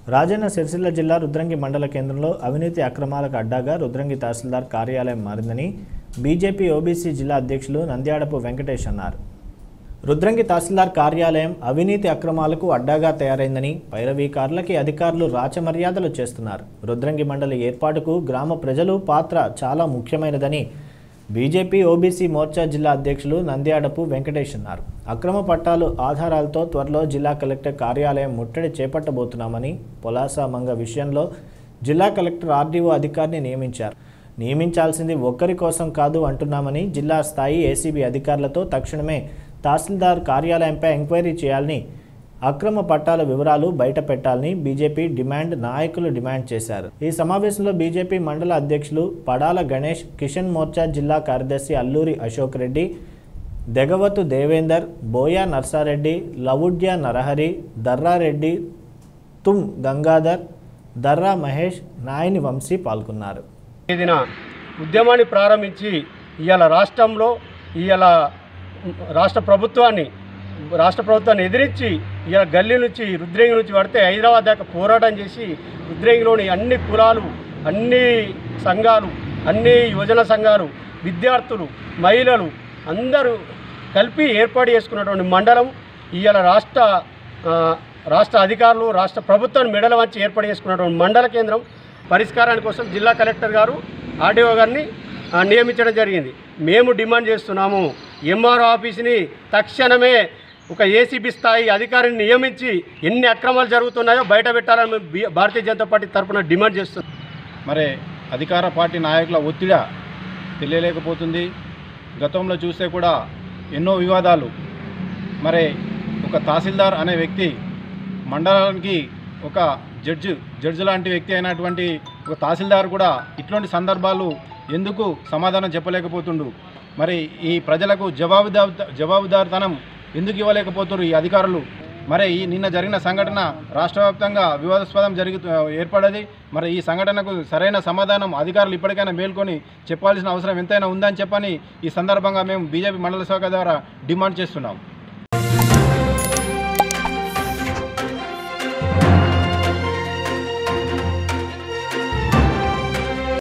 రాజన్న సిరిసిల్ల జిల్లా రుద్రంగి మండల కేంద్రంలో అవినీతి అక్రమాలకు అడ్డాగా రుద్రంగి తహసీల్దార్ కార్యాలయం మారిందని బీజేపీ ఓబీసీ జిల్లా అధ్యక్షులు నంద్యాడపు వెంకటేష్ అన్నారు రుద్రంగి తహసీల్దార్ కార్యాలయం అవినీతి అక్రమాలకు అడ్డాగా తయారైందని పైరవీకారులకి అధికారులు రాచమర్యాదలు చేస్తున్నారు రుద్రంగి మండలి ఏర్పాటుకు గ్రామ ప్రజలు పాత్ర చాలా ముఖ్యమైనదని బీజేపీ ఓబీసీ మోర్చా జిల్లా అధ్యక్షులు నంద్యాడపు వెంకటేష్ అన్నారు అక్రమ పట్టాలు ఆధారాలతో త్వరలో జిల్లా కలెక్టర్ కార్యాలయం ముట్టడి చేపట్టబోతున్నామని పొలాస మంగ విషయంలో జిల్లా కలెక్టర్ ఆర్డీఓ అధికారిని నియమించారు నియమించాల్సింది ఒక్కరి కోసం కాదు అంటున్నామని జిల్లా స్థాయి ఏసీబీ అధికారులతో తక్షణమే తహసీల్దార్ కార్యాలయంపై ఎంక్వైరీ చేయాలని అక్రమ పట్టాల వివరాలు బయట పెట్టాలని బీజేపీ డిమాండ్ నాయకులు డిమాండ్ చేశారు ఈ సమావేశంలో బీజేపీ మండల అధ్యక్షులు పడాల గణేష్ కిషన్ మోర్చా జిల్లా కార్యదర్శి అల్లూరి అశోక్ రెడ్డి దెగవతు దేవేందర్ బోయా నర్సారెడ్డి లవుడ్య నరహరి దర్రారెడ్డి తుమ్ గంగాధర్ దర్రా మహేష్ నాయని వంశీ పాల్గొన్నారు తేదీన ఉద్యమాన్ని ప్రారంభించి ఇవాళ రాష్ట్రంలో ఇవాళ రాష్ట్ర ప్రభుత్వాన్ని రాష్ట్ర ప్రభుత్వాన్ని ఎదిరించి ఇవాళ గల్లీ నుంచి రుద్రేంగి నుంచి పడితే హైదరాబాద్ దాకా పోరాటం చేసి రుద్రేంగిలోని అన్ని కులాలు అన్ని సంఘాలు అన్ని యువజన సంఘాలు విద్యార్థులు మహిళలు అందరూ కలిపి ఏర్పాటు చేసుకున్నటువంటి మండలం ఇవాళ రాష్ట్ర ఆ, రాష్ట్ర అధికారులు రాష్ట్ర ప్రభుత్వాన్ని మెడల వంచి ఏర్పాటు చేసుకున్నటువంటి మండల కేంద్రం పరిష్కారాని కోసం జిల్లా కలెక్టర్ గారు ఆర్డీఓ గారిని ఆ, నియమించడం జరిగింది మేము డిమాండ్ చేస్తున్నాము ఎంఆర్ఓ ఆఫీస్ని తక్షణమే ఒక ఏసీబీ స్థాయి అధికారిని నియమించి ఎన్ని అక్రమాలు జరుగుతున్నాయో బయట పెట్టాలని మేము బి- భారతీయ జనతా పార్టీ తరఫున డిమాండ్ చేస్తున్నాం మరి అధికార పార్టీ నాయకుల ఒత్తిడి తెలియలేకపోతుంది గతంలో చూస్తే కూడా ఎన్నో వివాదాలు మరి ఒక తహసీల్దార్ అనే వ్యక్తి మండలానికి ఒక జడ్జి జడ్జి లాంటి వ్యక్తి అయినటువంటి ఒక తహసీల్దార్ కూడా ఇట్లాంటి సందర్భాలు ఎందుకు సమాధానం చెప్పలేకపోతుండు మరి ఈ ప్రజలకు జవాబుదారి జవాబుదారితనం ఎందుకు ఇవ్వలేకపోతున్నారు ఈ అధికారులు మరి ఈ నిన్న జరిగిన సంఘటన రాష్ట్ర వ్యాప్తంగా వివాదాస్పదం జరుగు ఏర్పడది మరి ఈ సంఘటనకు సరైన సమాధానం అధికారులు ఇప్పటికైనా మేల్కొని చెప్పాల్సిన అవసరం ఎంతైనా ఉందని చెప్పని ఈ సందర్భంగా మేము బీజేపీ మండల శాఖ ద్వారా డిమాండ్ చేస్తున్నాం